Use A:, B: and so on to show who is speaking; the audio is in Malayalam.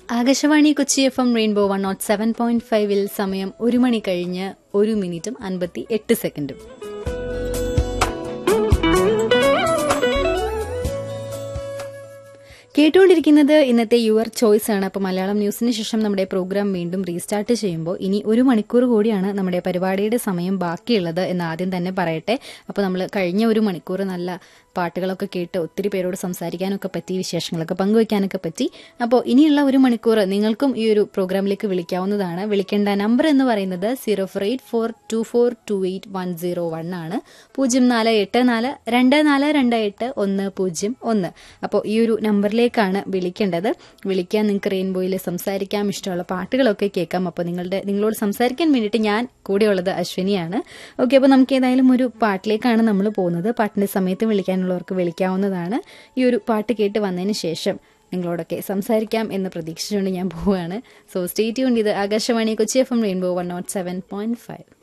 A: Akashvani Kochi F M rainbow one nought seven point ഫൈവിൽ സമയം ഒരു മണി കഴിഞ്ഞ് ഒരു മിനിറ്റും അൻപത്തി എട്ട് സെക്കൻഡും കേട്ടുകൊണ്ടിരിക്കുന്നത് ഇന്നത്തെ യുവർ ചോയ്സ് ആണ് അപ്പോൾ മലയാളം ന്യൂസിന് ശേഷം നമ്മുടെ പ്രോഗ്രാം വീണ്ടും റീസ്റ്റാർട്ട് ചെയ്യുമ്പോൾ ഇനി ഒരു മണിക്കൂർ കൂടിയാണ് നമ്മുടെ പരിപാടിയുടെ സമയം ബാക്കിയുള്ളത് എന്ന് ആദ്യം തന്നെ പറയട്ടെ അപ്പോൾ നമ്മൾ കഴിഞ്ഞ ഒരു മണിക്കൂർ നല്ല പാട്ടുകളൊക്കെ കേട്ട് ഒത്തിരി പേരോട് സംസാരിക്കാനൊക്കെ പറ്റി വിശേഷങ്ങളൊക്കെ പങ്കുവയ്ക്കാനൊക്കെ പറ്റി അപ്പോൾ ഇനിയുള്ള ഒരു മണിക്കൂർ നിങ്ങൾക്കും ഈ ഒരു പ്രോഗ്രാമിലേക്ക് വിളിക്കാവുന്നതാണ് വിളിക്കേണ്ട നമ്പർ എന്ന് പറയുന്നത് zero four eight four two four two eight one zero one ആണ് പൂജ്യം നാല് എട്ട് നാല് രണ്ട് നാല് രണ്ട് എട്ട് ഒന്ന് പൂജ്യം ഒന്ന് അപ്പോൾ ഈ ഒരു നമ്പറിലേക്കാണ് വിളിക്കേണ്ടത് വിളിക്കാൻ നിങ്ങൾക്ക് റെയിൻബോയിൽ സംസാരിക്കാം ഇഷ്ടമുള്ള പാട്ടുകളൊക്കെ കേൾക്കാം അപ്പോൾ നിങ്ങളുടെ നിങ്ങളോട് സംസാരിക്കാൻ വേണ്ടിയിട്ട് ഞാൻ കൂടെയുള്ളത് അശ്വിനിയാണ് ഓക്കെ അപ്പോൾ നമുക്ക് ഏതായാലും ഒരു പാട്ടിലേക്കാണ് നമ്മൾ പോകുന്നത് പാട്ടിന്റെ സമയത്ത് വിളിക്കാനുള്ളവർക്ക് വിളിക്കാവുന്നതാണ് ഈ ഒരു പാട്ട് കേട്ട് വന്നതിന് ശേഷം നിങ്ങളോടൊക്കെ സംസാരിക്കാം എന്ന് പ്രതീക്ഷിച്ചുകൊണ്ട് ഞാൻ പോവുകയാണ് സോ സ്റ്റേ ട്യൂൺ ഇത് Akashvani Kochi F M rainbow one nought seven point five